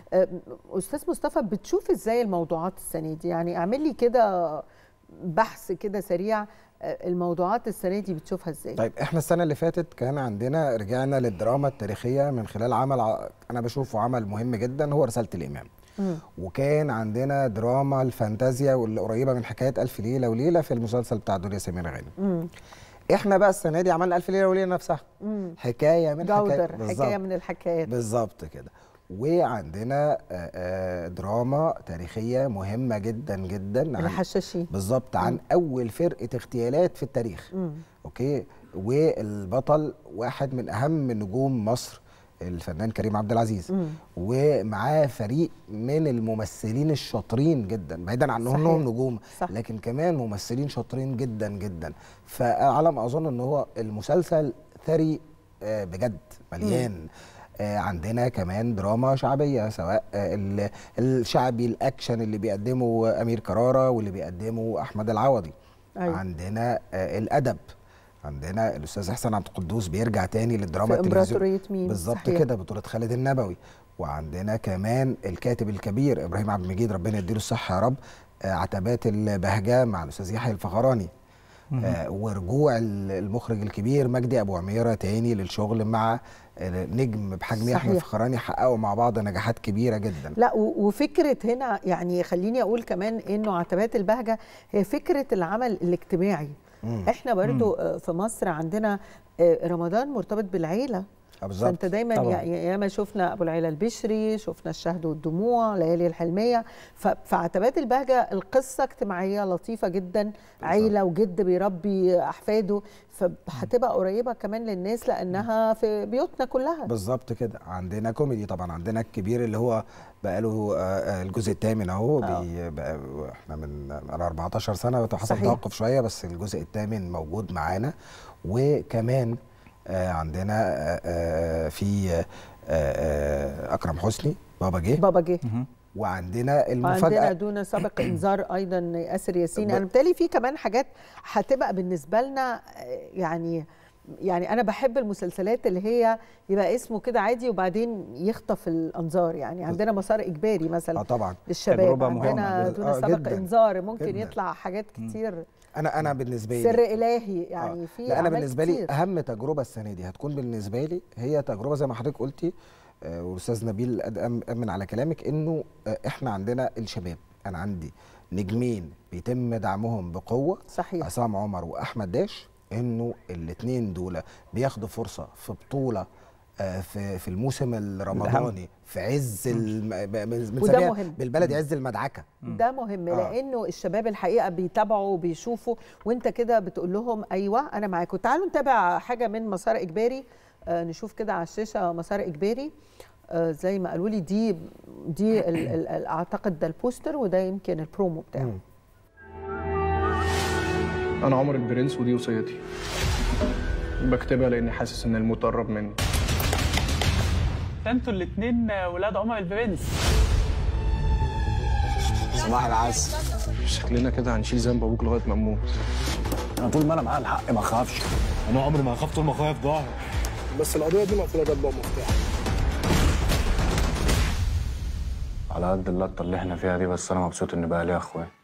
آه، استاذ مصطفى بتشوف ازاي الموضوعات السنه دي يعني اعمل لي كده بحث كده سريع آه، الموضوعات السنه دي بتشوفها ازاي طيب احنا السنه اللي فاتت كان عندنا رجعنا للدراما التاريخيه من خلال عمل ع- انا بشوفه عمل مهم جدا هو رساله الامام مم. وكان عندنا دراما الفانتازيا واللي قريبه من حكايه الف ليله وليله في المسلسل بتاع دنيا سمير غانم مم. احنا بقى السنه دي عملنا الف ليله وليله نفسها مم. حكايه من جودر حكايه حكايه بالظبط. من الحكايات بالظبط كده وعندنا آه، آه، دراما تاريخيه مهمه جدا جدا عن الحشاشين بالظبط عن اول فرقه اغتيالات في التاريخ مم. اوكي والبطل واحد من اهم نجوم مصر الفنان كريم عبد العزيز مم. ومعاه فريق من الممثلين الشاطرين جدا بعيدا عن صحيح. انهم نجوم صح. لكن كمان ممثلين شاطرين جدا جدا فعلى ما اظن ان هو المسلسل ثري آه، بجد مليان آه، عندنا كمان دراما شعبيه سواء آه، ال- الشعبي الاكشن اللي بيقدمه امير كراره واللي بيقدمه احمد العوضي أيوة. عندنا آه، الادب عندنا الاستاذ احسن عبد القدوس بيرجع تاني للدراما في التلفزيونيه امبراطوريه مين بالظبط صحيح. كده بطولة خالد النبوي وعندنا كمان الكاتب الكبير ابراهيم عبد المجيد ربنا يديله الصحة يا رب آه، عتبات البهجة مع الاستاذ يحيى الفخراني آه ورجوع ال- المخرج الكبير مجدي ابو عميره تاني للشغل مع آه، نجم بحجم يحيى صحيح. الفخراني حققوا مع بعض نجاحات كبيره جدا لا و- وفكره هنا يعني خليني اقول كمان انه عتبات البهجه هي فكره العمل الاجتماعي مم. احنا برضو آه، في مصر عندنا آه، رمضان مرتبط بالعيله آه، بالظبط فانت دايما طبعاً. يا- يا- ياما شفنا ابو العيله البشري شفنا الشهد والدموع ليالي الحلميه ف- فعتبات البهجه القصه اجتماعيه لطيفه جدا عيله وجد بيربي احفاده فهتبقى قريبه كمان للناس لانها في بيوتنا كلها بالظبط كده عندنا كوميدي طبعا عندنا الكبير اللي هو بقاله آه، آه، الجزء الثامن اهو آه. بي- بقى احنا من انا 14 سنه حصل صحيح. توقف شويه بس الجزء الثامن موجود معانا وكمان آه، عندنا آه، آه، في آه، آه، اكرم حسني بابا جه بابا جه وعندنا وعندنا المفاجاه دون سابق انذار ايضا ياسر ياسين ب- انا بالتالي في كمان حاجات هتبقى بالنسبه لنا آه، يعني يعني انا بحب المسلسلات اللي هي يبقى اسمه كده عادي وبعدين يخطف الانظار يعني عندنا مسار اجباري مثلا اه طبعا للشباب تجربة عندنا مهمة. دون آه، سابق جداً. انذار ممكن جداً. يطلع حاجات كتير انا انا بالنسبه لي سر الهي يعني آه. في لا انا أعمال بالنسبه لي كتير. اهم تجربه السنه دي هتكون بالنسبه لي هي تجربه زي ما حضرتك قلتي آه، والاستاذ نبيل أد- أم- امن على كلامك انه آه، احنا عندنا الشباب انا عندي نجمين بيتم دعمهم بقوه صحيح عصام عمر واحمد داش انه الاثنين دول بياخدوا فرصه في بطوله آه، في في الموسم الرمضاني في عز الم... ب- ب- بنسميها مهم. بالبلدي عز المدعكه ده مهم آه. لانه الشباب الحقيقه بيتابعوا وبيشوفوا وانت كده بتقول لهم ايوه انا معاكم تعالوا نتابع حاجه من مسار اجباري آه نشوف كده على الشاشه مسار اجباري آه زي ما قالوا لي دي دي ال ال ال اعتقد ده البوستر وده يمكن البرومو بتاعه مم. أنا عمر البرنس ودي وصيتي بكتبها لأني حاسس إن الموت قرب مني ده انتوا الاتنين ولاد عمر البرنس صباح العسل شكلنا كده هنشيل ذنب أبوك لغاية ما نموت انا طول ما انا معايا الحق ما اخافش انا عمري ما هخاف طول ما اخويا في ظهري بس القضية دي مقفولة جنب مفتاح على قد اللقطه اللي احنا فيها دي بس انا مبسوط ان بقى ليا اخوات